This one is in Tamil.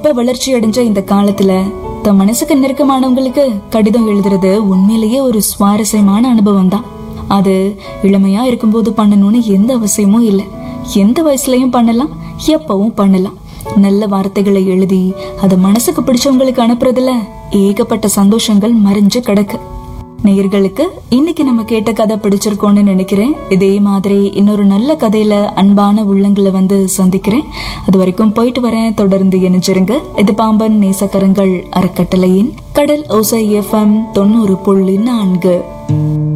இப்ப வளர்ச்சி அடைஞ்ச இந்த காலத்துல தன் மனசுக்கு நெருக்கமானவங்களுக்கு கடிதம் எழுதுறது உண்மையிலேயே ஒரு சுவாரஸ்யமான அனுபவம் தான் அது இளமையா இருக்கும்போது பண்ணணும்னு எந்த அவசியமும் இல்லை எந்த வயசுலயும் பண்ணலாம் எப்பவும் பண்ணலாம் நல்ல வார்த்தைகளை எழுதி அதை மனசுக்கு பிடிச்சவங்களுக்கு அனுப்புறதுல ஏகப்பட்ட சந்தோஷங்கள் மறைஞ்சு கிடக்கு நேயர்களுக்கு இன்னைக்கு நம்ம கேட்ட கதை பிடிச்சிருக்கோம்னு நினைக்கிறேன் இதே மாதிரி இன்னொரு நல்ல கதையில அன்பான உள்ளங்களை வந்து சந்திக்கிறேன் அது வரைக்கும் போயிட்டு வரேன் தொடர்ந்து இணைஞ்சிருங்க இது பாம்பன் நேசக்கரங்கள் அறக்கட்டளையின் கடல் ஓசை எஃப்எம் தொண்ணூறு புள்ளி நான்கு